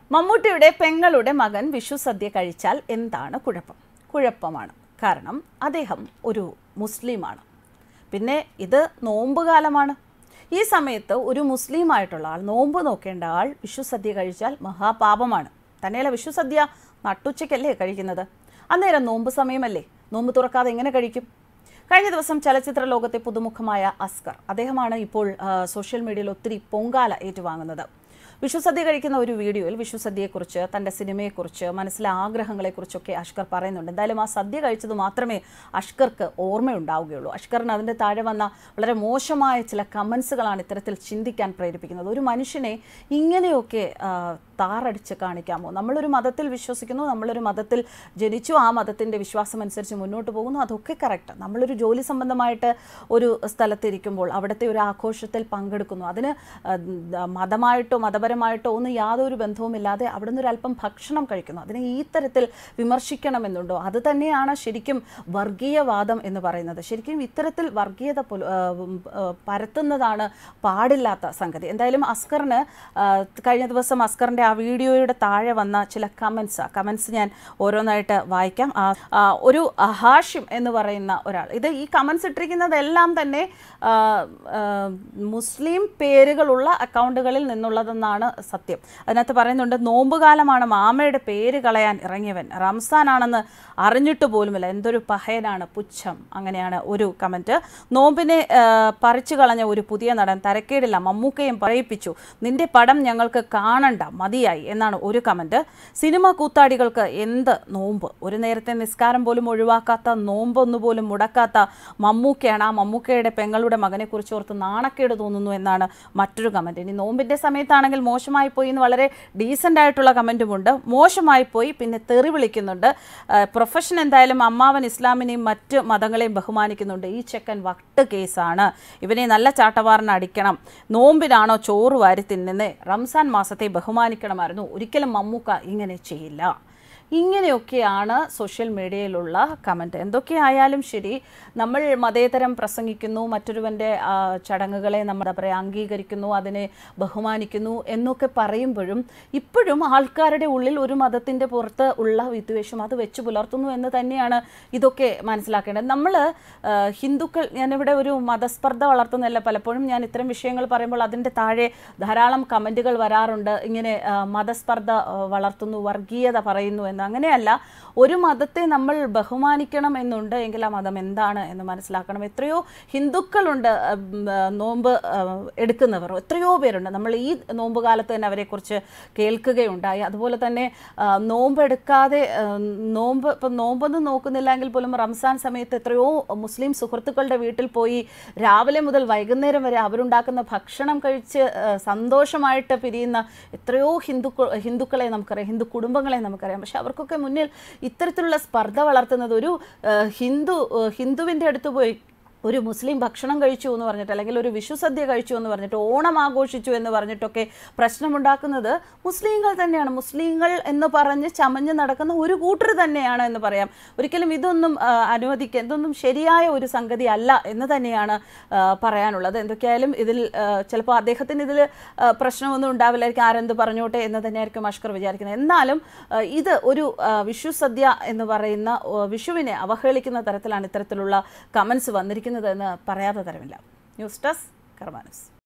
മമ്മൂട്ടിയുടെ പെങ്ങളുടെ മകൻ വിഷു സദ്യ കഴിച്ചാൽ എന്താണ് കുഴപ്പം കുഴപ്പമാണ് കാരണം അദ്ദേഹം ഒരു മുസ്ലിമാണ് പിന്നെ ഇത് നോമ്പ് കാലമാണ് ഈ സമയത്ത് ഒരു മുസ്ലിം ആയിട്ടുള്ള ആൾ നോമ്പ് നോക്കേണ്ട ആൾ വിഷു സദ്യ കഴിച്ചാൽ മഹാപാപമാണ് തന്നെയല്ല വിഷു സദ്യ നട്ടുച്ചയ്ക്കല്ലേ കഴിക്കുന്നത് അന്നേരം നോമ്പ് സമയമല്ലേ നോമ്പ് തുറക്കാതെ എങ്ങനെ കഴിക്കും കഴിഞ്ഞ ദിവസം ചലച്ചിത്ര ലോകത്തെ പുതുമുഖമായ അസ്കർ അദ്ദേഹമാണ് ഇപ്പോൾ ആ, സോഷ്യൽ മീഡിയയിൽ ഒത്തിരി പൊങ്കാല ഏറ്റുവാങ്ങുന്നത് വിഷുസദ്യ കഴിക്കുന്ന ഒരു വീഡിയോയിൽ വിഷുസദ്യയെക്കുറിച്ച് തൻ്റെ സിനിമയെക്കുറിച്ച് മനസ്സിലെ ആഗ്രഹങ്ങളെക്കുറിച്ചൊക്കെ അഷ്കർ പറയുന്നുണ്ട് എന്തായാലും ആ സദ്യ കഴിച്ചത് മാത്രമേ അഷ്കർക്ക് ഓർമ്മയുണ്ടാവുകയുള്ളൂ അഷ്കറിന് അതിൻ്റെ താഴെ വന്ന വളരെ മോശമായ ചില കമൻസുകളാണ് ഇത്തരത്തിൽ ചിന്തിക്കാൻ പ്രേരിപ്പിക്കുന്നത് ഒരു മനുഷ്യനെ ഇങ്ങനെയൊക്കെ ആ, താറടിച്ച് കാണിക്കാമോ നമ്മളൊരു മതത്തിൽ വിശ്വസിക്കുന്നു നമ്മളൊരു മതത്തിൽ ജനിച്ചു ആ മതത്തിൻ്റെ വിശ്വാസം അനുസരിച്ച് മുന്നോട്ട് പോകുന്നു അതൊക്കെ കറക്റ്റ് നമ്മളൊരു ജോലി സംബന്ധമായിട്ട് ഒരു സ്ഥലത്തിരിക്കുമ്പോൾ അവിടുത്തെ ഒരു ആഘോഷത്തിൽ പങ്കെടുക്കുന്നു അതിന് ആ, ദ- മതമായിട്ടോ മതപരമായിട്ടോ ഒന്നും യാതൊരു ബന്ധവുമില്ലാതെ അവിടെ നിന്ന് ഒരു അല്പം ഭക്ഷണം കഴിക്കുന്നു അതിനെ ഈ തരത്തിൽ വിമർശിക്കണമെന്നുണ്ടോ അത് തന്നെയാണ് ശരിക്കും വർഗീയവാദം എന്ന് പറയുന്നത് ശരിക്കും ഇത്തരത്തിൽ വർഗീയത പുല- ആ, ഉം, ആ, പരത്തുന്നതാണ് പാടില്ലാത്ത സംഗതി എന്തായാലും അസ്കറിന് ആ, കഴിഞ്ഞ ദിവസം അസ്കറിൻ്റെ ആ വീഡിയോയുടെ താഴെ വന്ന ചില കമൻസ് കമൻസ് ഞാൻ ഓരോന്നായിട്ട് വായിക്കാം ആ, ആ, ഒരു ഹാഷിം എന്ന് പറയുന്ന ഒരാൾ ഇത് ഈ കമൻസ് ഇട്ടിരിക്കുന്നതെല്ലാം തന്നെ ആ, ആ, മുസ്ലിം പേരുകളുള്ള അക്കൗണ്ടുകളിൽ നിന്നുള്ളതെന്നാണ് സത്യം അതിനകത്ത് പറയുന്നുണ്ട് നോമ്പുകാലമാണ് മാമയുടെ പേര് കളയാൻ ഇറങ്ങിയവൻ റംസാനാണെന്ന് അറിഞ്ഞിട്ട് പോലുമില്ല എന്തൊരു പഹയനാണ് പുച്ഛം അങ്ങനെയാണ് ഒരു കമൻറ്റ് നോമ്പിനെ ആ, പറിച്ചു കളഞ്ഞ ഒരു പുതിയ നടൻ തരക്കേടില്ല മമ്മൂക്കയും പറയിപ്പിച്ചു നിന്റെ പടം ഞങ്ങൾക്ക് കാണണ്ട മതിയായി എന്നാണ് ഒരു കമൻറ്റ് സിനിമ കൂത്താടികൾക്ക് എന്ത് നോമ്പ് ഒരു നേരത്തെ നിസ്കാരം പോലും ഒഴിവാക്കാത്ത നോമ്പൊന്നുപോലും മുടക്കാത്ത മമ്മൂക്കയാണ് ആ മമ്മൂക്കയുടെ പെങ്ങളുടെ മകനെക്കുറിച്ച് ഓർത്ത് നാണക്കേട് തോന്നുന്നു എന്നാണ് മറ്റൊരു കമൻറ്റ് ഇനി നോമ്പിൻ്റെ സമയത്താണെങ്കിൽ മോശമായി പോയി എന്ന് വളരെ ഡീസൻ്റ് ആയിട്ടുള്ള കമൻറ്റുമുണ്ട് മോശമായി പോയി പിന്നെ തെറി വിളിക്കുന്നുണ്ട് പ്രൊഫഷൻ എന്തായാലും അമ്മാവൻ ഇസ്ലാമിനെയും മറ്റ് മതങ്ങളെയും ബഹുമാനിക്കുന്നുണ്ട് ഈ ചെക്കൻ വട്ട് കേസാണ് ഇവനെ നല്ല ചാട്ടവാറിന് അടിക്കണം നോമ്പിനാണോ ചോറ് വാരി തിന്നുന്നേ റംസാൻ മാസത്തെ ബഹുമാനിക്കണമായിരുന്നു ഒരിക്കലും മമ്മൂക്ക ഇങ്ങനെ ചെയ്യില്ല ഇങ്ങനെയൊക്കെയാണ് സോഷ്യൽ മീഡിയയിലുള്ള കമൻറ്റ് എന്തൊക്കെയായാലും ശരി നമ്മൾ മതേതരം പ്രസംഗിക്കുന്നു മറ്റൊരുവൻ്റെ ആ, ചടങ്ങുകളെ നമ്മൾ എന്താ പറയുക അംഗീകരിക്കുന്നു അതിനെ ബഹുമാനിക്കുന്നു എന്നൊക്കെ പറയുമ്പോഴും ഇപ്പോഴും ആൾക്കാരുടെ ഉള്ളിൽ ഒരു മതത്തിൻ്റെ പുറത്ത് ഉള്ള വിദ്വേഷം അത് വെച്ച് പുലർത്തുന്നു എന്ന് തന്നെയാണ് ഇതൊക്കെ മനസ്സിലാക്കേണ്ടത് നമ്മൾ ഹിന്ദുക്കൾ ഞാനിവിടെ ഒരു മതസ്പർദ്ധ വളർത്തുന്നില്ല പലപ്പോഴും ഞാൻ ഇത്തരം വിഷയങ്ങൾ പറയുമ്പോൾ അതിൻ്റെ താഴെ ധാരാളം കമൻറ്റുകൾ വരാറുണ്ട് ഇങ്ങനെ ആ, മതസ്പർദ്ധ ആ, വളർത്തുന്നു വർഗീയത പറയുന്നു എന്ന് അങ്ങനെയല്ല ഒരു മതത്തെ നമ്മൾ ബഹുമാനിക്കണം എന്നുണ്ട് എങ്കിൽ ആ മതം എന്താണ് എന്ന് മനസ്സിലാക്കണം എത്രയോ ഹിന്ദുക്കളുണ്ട് ഉം, ആ, നോമ്പ് ആ, എടുക്കുന്നവർ എത്രയോ പേരുണ്ട് നമ്മൾ ഈ നോമ്പ് കാലത്ത് തന്നെ അവരെക്കുറിച്ച് കേൾക്കുകയുണ്ടായി അതുപോലെ തന്നെ ആ, നോമ്പ് എടുക്കാതെ ആ, നോമ്പ് ഇപ്പം നോമ്പൊന്നും നോക്കുന്നില്ലെങ്കിൽ പോലും റംസാൻ സമയത്ത് എത്രയോ മുസ്ലിം സുഹൃത്തുക്കളുടെ വീട്ടിൽ പോയി രാവിലെ മുതൽ വൈകുന്നേരം വരെ അവരുണ്ടാക്കുന്ന ഭക്ഷണം കഴിച്ച് ആ, സന്തോഷമായിട്ട് പിരിയുന്ന എത്രയോ ഹിന്ദു ഹിന്ദുക്കളെ നമുക്കറിയാം ഹിന്ദു കുടുംബങ്ങളെ നമുക്കറിയാം പക്ഷെ അവർക്കൊക്കെ മുന്നിൽ ഇത്തരത്തിലുള്ള സ്പർദ്ധ വളർത്തുന്നത് ഒരു ആ, ഹിന്ദു ആ, ഹിന്ദുവിൻ്റെ അടുത്ത് പോയി ഒരു മുസ്ലിം ഭക്ഷണം കഴിച്ചു എന്ന് പറഞ്ഞിട്ട് അല്ലെങ്കിൽ ഒരു വിഷു സദ്യ കഴിച്ചു എന്ന് പറഞ്ഞിട്ട് ഓണം ആഘോഷിച്ചു എന്ന് പറഞ്ഞിട്ടൊക്കെ പ്രശ്നമുണ്ടാക്കുന്നത് മുസ്ലിങ്ങൾ തന്നെയാണ് മുസ്ലിങ്ങൾ എന്ന് പറഞ്ഞ് ചമഞ്ഞ് നടക്കുന്ന ഒരു കൂട്ടർ തന്നെയാണ് എന്ന് പറയാം ഒരിക്കലും ഇതൊന്നും ആ, അനുവദിക്കുക ഇതൊന്നും ശരിയായ ഒരു സംഗതി അല്ല എന്ന് തന്നെയാണ് ആ, പറയാനുള്ളത് എന്തൊക്കെയായാലും ഇതിൽ ആ, ചിലപ്പോൾ അദ്ദേഹത്തിന് ഇതിൽ ആ, പ്രശ്നമൊന്നും ഉണ്ടാവില്ലായിരിക്കും ആരെന്ത് പറഞ്ഞോട്ടെ എന്ന് തന്നെയായിരിക്കും അഷ്കർ വിചാരിക്കുന്നത് എന്നാലും ആ, ഇത് ഒരു ആ, വിഷു സദ്യ എന്ന് പറയുന്ന ആ, വിഷുവിനെ അവഹേളിക്കുന്ന തരത്തിലാണ് ഇത്തരത്തിലുള്ള കമൻസ് വന്നിരിക്കുന്നത് എന്ന് പറയാതെ തരമില്ല ന്യൂസ് ഡെസ്ക് കർമാനസ്